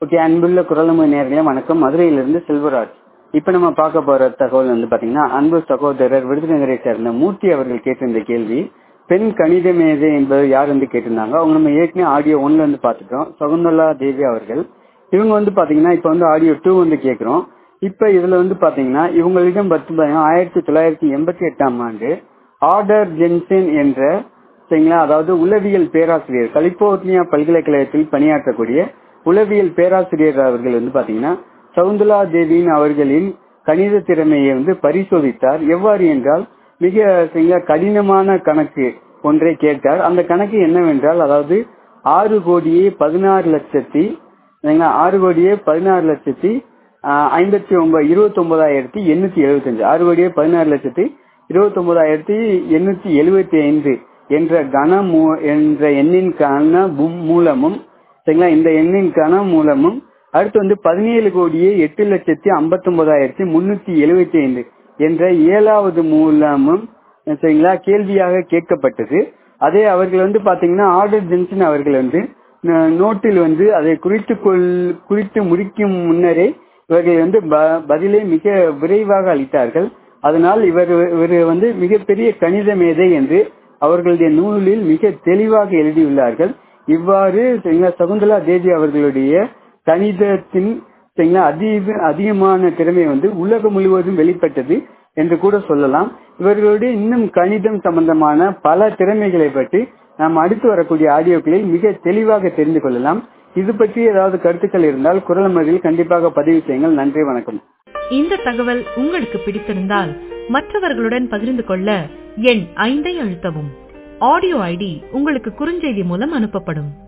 okay அன்புள்ள குரலமை நேர்களே வணக்கம் மதுரையிலிருந்து செல்வராஜ் இப்ப நம்ம பார்க்க போற தகவல் வந்து பாத்தீங்கன்னா அன்பு சகோதரர் விருதுநகரை சேர்ந்த மூர்த்தி அவர்கள் கேட்டிருந்த கேள்வி பெண் கணித மேதை என்பது யார் வந்து கேட்டிருந்தாங்க அவங்க நம்ம ஏற்கனவே ஆடியோ ஒன்ல வந்து பாத்துட்டோம் சகுந்தலா தேவி அவர்கள் இவங்க வந்து பாத்தீங்கன்னா இப்ப வந்து ஆடியோ டூ வந்து கேக்குறோம் இப்ப இதுல வந்து பாத்தீங்கன்னா இவங்களிடம் பத்து ஆயிரத்தி தொள்ளாயிரத்தி எண்பத்தி எட்டாம் ஆண்டு ஆர்டர் ஜென்சன் என்ற சரிங்களா அதாவது உளவியல் பேராசிரியர் கலிபோர்னியா பல்கலைக்கழகத்தில் பணியாற்றக்கூடிய உளவியல் பேராசிரியர் அவர்கள் வந்து பாத்தீங்கன்னா சவுந்தலா தேவியின் அவர்களின் கணித திறமையை வந்து பரிசோதித்தார் எவ்வாறு என்றால் மிக சரிங்களா கடினமான கணக்கு ஒன்றை கேட்டார் அந்த கணக்கு என்னவென்றால் அதாவது ஆறு கோடியே பதினாறு லட்சத்தி சரிங்களா ஆறு கோடியே பதினாறு லட்சத்தி ஐம்பத்தி ஒன்பது இருபத்தி ஒன்பதாயிரத்தி எண்ணூத்தி எழுபத்தி அஞ்சு ஆறு கோடியே பதினாறு லட்சத்தி இருபத்தி ஒன்பதாயிரத்தி எண்ணூத்தி எழுபத்தி ஐந்து என்ற கன என்ற எண்ணின் கன மூலமும் சரிங்களா இந்த எண்ணின் கன மூலமும் அடுத்து வந்து பதினேழு கோடியே எட்டு லட்சத்தி ஐம்பத்தி ஒன்பதாயிரத்தி முன்னூத்தி எழுபத்தி ஐந்து என்ற ஏழாவது மூலமும் சரிங்களா கேள்வியாக கேட்கப்பட்டது அதே அவர்கள் வந்து பாத்தீங்கன்னா ஆர்டர் ஜென்சன் அவர்கள் வந்து நோட்டில் வந்து அதை குறித்து கொள் குறித்து முடிக்கும் முன்னரே இவர்கள் வந்து பதிலை மிக விரைவாக அளித்தார்கள் அதனால் இவர் இவர் வந்து மிகப்பெரிய கணித மேதை என்று அவர்களுடைய நூலில் மிக தெளிவாக எழுதியுள்ளார்கள் இவ்வாறு சகுந்தலா தேவி அவர்களுடைய கணிதத்தின் அதிக அதிகமான திறமை வந்து உலகம் முழுவதும் வெளிப்பட்டது என்று கூட சொல்லலாம் இவர்களுடைய இன்னும் கணிதம் சம்பந்தமான பல திறமைகளை பற்றி நாம் அடுத்து வரக்கூடிய ஆடியோக்களில் மிக தெளிவாக தெரிந்து கொள்ளலாம் இது பற்றி ஏதாவது கருத்துக்கள் இருந்தால் குரல் மதில் கண்டிப்பாக பதிவு செய்யுங்கள் நன்றி வணக்கம் இந்த தகவல் உங்களுக்கு பிடித்திருந்தால் மற்றவர்களுடன் பகிர்ந்து கொள்ள எண் ஐந்தை அழுத்தவும் ஆடியோ ஐடி உங்களுக்கு குறுஞ்செய்தி மூலம் அனுப்பப்படும்